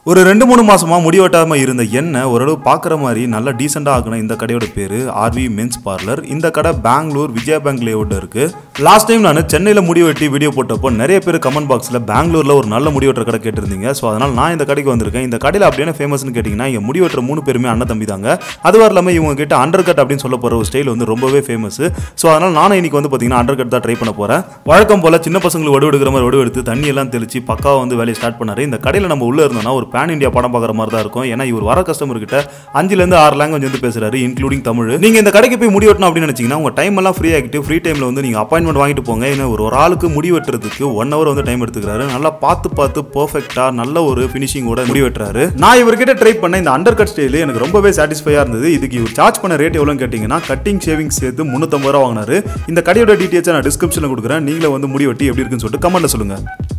ஒரு ரெண்டு மூணு மாசமா முடி வெட்டாம இருந்த என்ன ஓரளவு பார்க்குற மாதிரி நல்லா டீசெண்டாக ஆகணும் இந்த கடையோட பேர் ஆர்வி மென்ஸ் பார்லர் இந்த கடை பெங்களூர் விஜயா பேங்க் லேஅவுட் இருக்கு லாஸ்ட் டைம் நான் சென்னையில் முடி வெட்டி வீடியோ போட்டப்போ நிறைய பேர் கமெண்ட் பாக்ஸில் பெங்களூரில் ஒரு நல்ல முடி வெட்டுற கடை கேட்டிருந்தீங்க ஸோ அதனால் நான் இந்த கடைக்கு வந்திருக்கேன் இந்த கடையில் அப்படியே ஃபேமஸ்னு கேட்டிங்கன்னா இங்கே முடி வெட்டுற மூணு பேருமே அண்ணன் தம்பி தாங்க அதுவும் இல்லாமல் இவங்க கிட்ட அண்டர் கட் அப்படின்னு சொல்ல போகிற ஒரு ஸ்டைல் வந்து ரொம்பவே ஃபேமஸ் ஸோ அதனால் நானும் இன்னைக்கு வந்து பார்த்தீங்கன்னா அண்டர் கட் தான் ட்ரை பண்ண போகிறேன் வழக்கம் போல் சின்ன பசங்களுக்கு வடு எடுக்கிற மாதிரி வடு எடுத்து தண்ணி எல்லாம் தெளிச்சு பக்காவாக வந்து வேலையை ஸ்டார்ட் பண்ணாரு இந்த கடையில் நம்ம உள்ள இருந்தோம்னா ஒரு பேன் இந்தியா படம் பார்க்குற மாதிரி தான் இருக்கும் ஏன்னா இவர் வர கஸ்டமர் கிட்ட அஞ்சுலேருந்து ஆறு லாங்குவேஜ் வந்து பேசுறாரு இன்க்ளூடிங் தமிழ் நீங்கள் இந்த கடைக்கு போய் முடி வெட்டணும் அப்படின்னு நினச்சிங்கன்னா உங்கள் டைம் எல்லாம் ஃப்ரீ ஆகிட்டு ஃப்ரீ டைமில் வந்து நீங்கள் அப்பாயின்மெண்ட் வாங்கிட்டு போங்க ஏன்னா ஒரு ஒரு ஆளுக்கு முடி வெட்டுறதுக்கு ஒன் ஹவர் வந்து டைம் எடுத்துக்கிறாரு நல்லா பார்த்து பார்த்து பர்ஃபெக்டாக நல்ல ஒரு ஃபினிஷிங்கோட முடி வெட்டுறாரு நான் இவர்கிட்ட ட்ரை பண்ண இந்த அண்டர் கட் ஸ்டைல் எனக்கு ரொம்பவே சாட்டிஸ்ஃபையாக இருந்தது இதுக்கு இவர் சார்ஜ் பண்ண ரேட் எவ்வளோன்னு கேட்டிங்கன்னா கட்டிங் ஷேவிங் சேர்த்து முந்நூற்றம்பது ரூபா வாங்கினாரு இந்த கடையோட டீட்டெயில்ஸை நான் டிஸ்கிரிப்ஷனில் கொடுக்குறேன் நீங்களே வந்து முடி வெட்டி எப்படி இருக்குன்னு சொல்லிட்டு கமெண்ட்டில் சொல்லுங்கள்